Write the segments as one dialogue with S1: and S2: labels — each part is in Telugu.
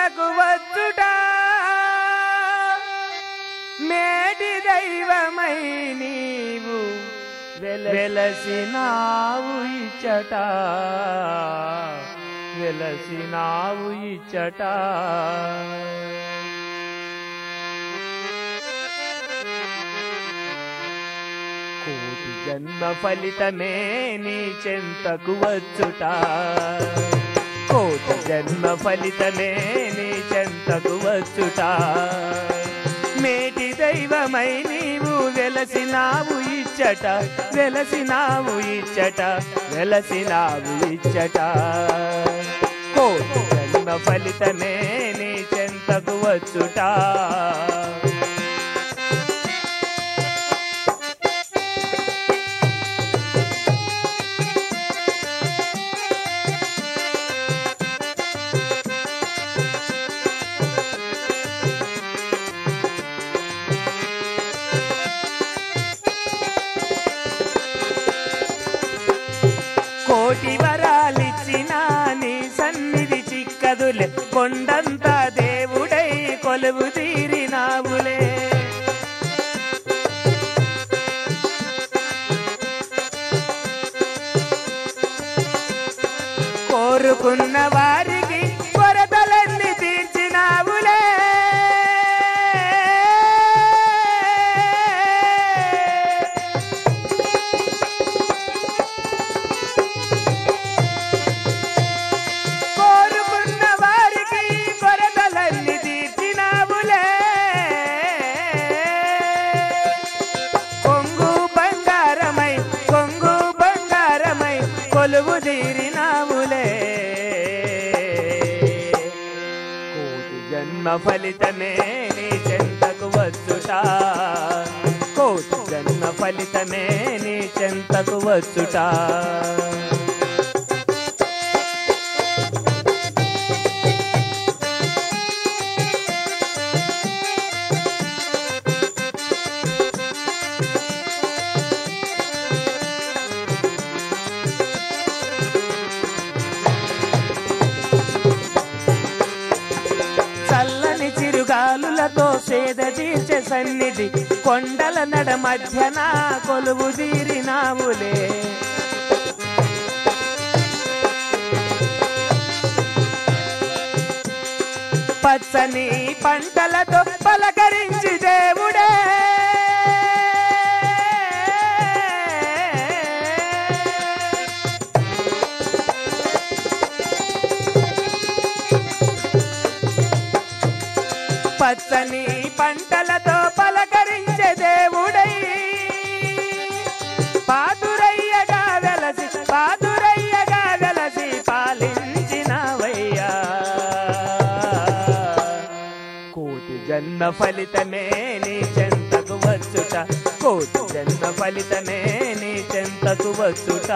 S1: చెంతకు వచ్చుట మేటి దైవమై నీవు వెలసినావు ఇచ్చట వెలసినావు ఇచ్చట కోటి జన్మ ఫలితమే నీ చెంతకు వచ్చుట కోటి జన్మ ఫలితమే నీ చెంతకు వచ్చుట మేటి దైవమై నీవు వెలసినావు ఇచ్చట వెలసినావు ఇచ్చట వెలసినావు ఇచ్చట కోటి జన్మ ఫలితమే నీ చెంతకు వచ్చుట కోటి వరాలిచ్చిన నీ సన్నిధి చిక్కదులే కొండంత దేవుడై కొలువు తీరినావులే కోరుకున్న వారికి కొరతలన్నీ తీర్చినావులే కోరుకున్న వారికి కొరతలన్నీ తీర్చినావులే కొంగు బంగారమై కొంగు బంగారమై కొలువు తీరినావులే కోటి జన్మ ఫలితమే నీ చెంతకు వచ్చుట కోటి జన్మ ఫలితమే నీ చెంతకు వచ్చుట చల్లని చిరుగాలులతో సేద తీర్చే సన్నిధి కొండల నడ మధ్యన కొలువు తీరినావులే పచ్చని పంటలతో పలకరించి దేవుడే పచ్చని పంటలతో పలకరించే దేవుడై పాదురయ్యగా వెలసి పాదురయ్యగా వెలసి పాలించినవయ్యా కోటి జన్మ ఫలితమే నీ చెంతకు వచ్చుట కోటి జన్మ ఫలితమే నీ చెంతకు వచ్చుట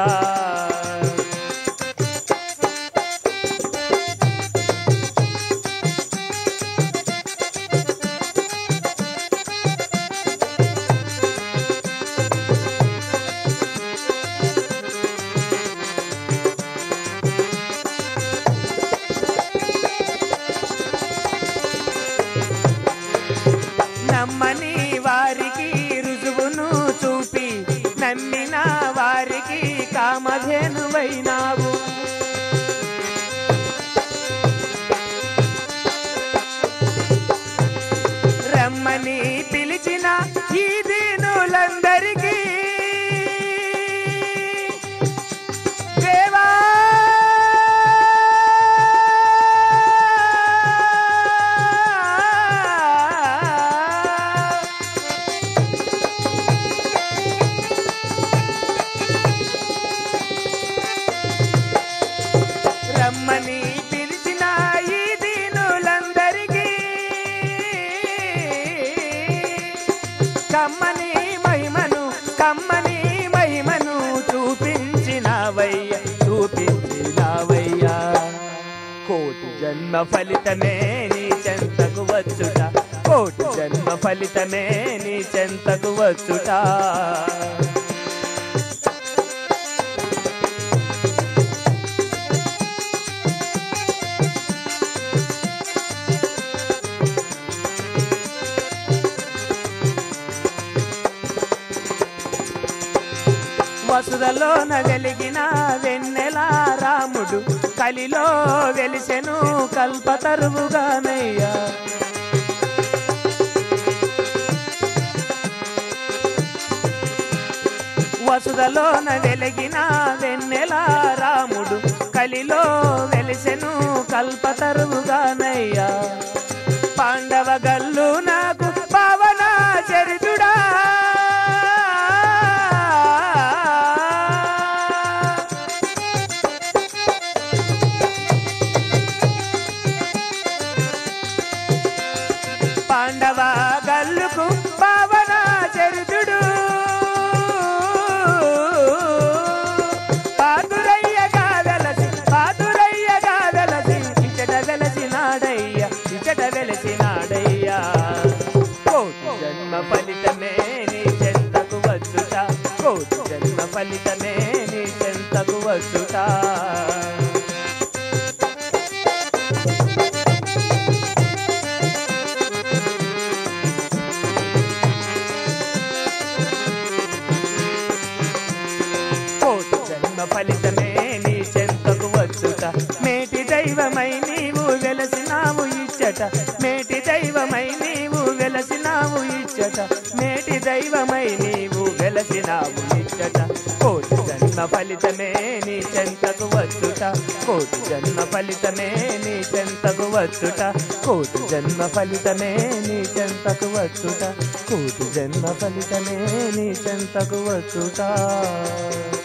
S1: నమ్మని వారికి రుజువును చూపి నమ్మిన వారికి కామధేనువైనావు రమ్మని పిలిచిన ఈ దీనులందరికీ దేవా రమ్మని పిలిచిన ఈ దీనులందరికీ కమ్మని మహిమను కమ్మని మహిమను చూపించినవయ్య చూపించినవయ్యా కోటి జన్మ ఫలితమే నీ చెంతకు వచ్చుట కోటి జన్మ ఫలితమే నీ చెంతకు వచ్చుట వసుదలోన వెలిగిన వెన్నెల రాముడు కలిలో వెలిసెను కల్పతరువుగానయ్యా వసుదలోన వెలిగిన వెన్నెల రాముడు కలిలో వెలిసెను కల్పతరువుగానయ్యా పాండవ గల్లు నాకు పవన చరితుడా పాండవ గల్లుకు పవన చరితుడు పాదురయ్యగా వెలసి పాదురయ్యగా వెలసి ఇచ్చట వెలసి నాడయ్య ఇచ్చట వెలసి నాడయ్యా కోటి జన్మ ఫలితమే నీ చెంతకు వచ్చుట కోటి జన్మ ఫలితమే నీ చెంతకు వచ్చుట కోటి జన్మ ఫలితమే నీ చెంతకు వచ్చుట మేటి దైవమై నీవు వెలసినావు ఇచ్చట మేటి దైవమై నీవు వెలసినావు ఇచ్చట మేటి దైవమై నీవు వెలసినావు ఇచ్చట కోటి జన్మ ఫలితమే నీ చెంతకు వచ్చుట కోటి జన్మ ఫలితమే నీ చెంతకు వచ్చుట కోటి జన్మ ఫలితమే నీ చెంతకు వచ్చుట కోటి జన్మ ఫలితమే నీ చెంతకు వచ్చుట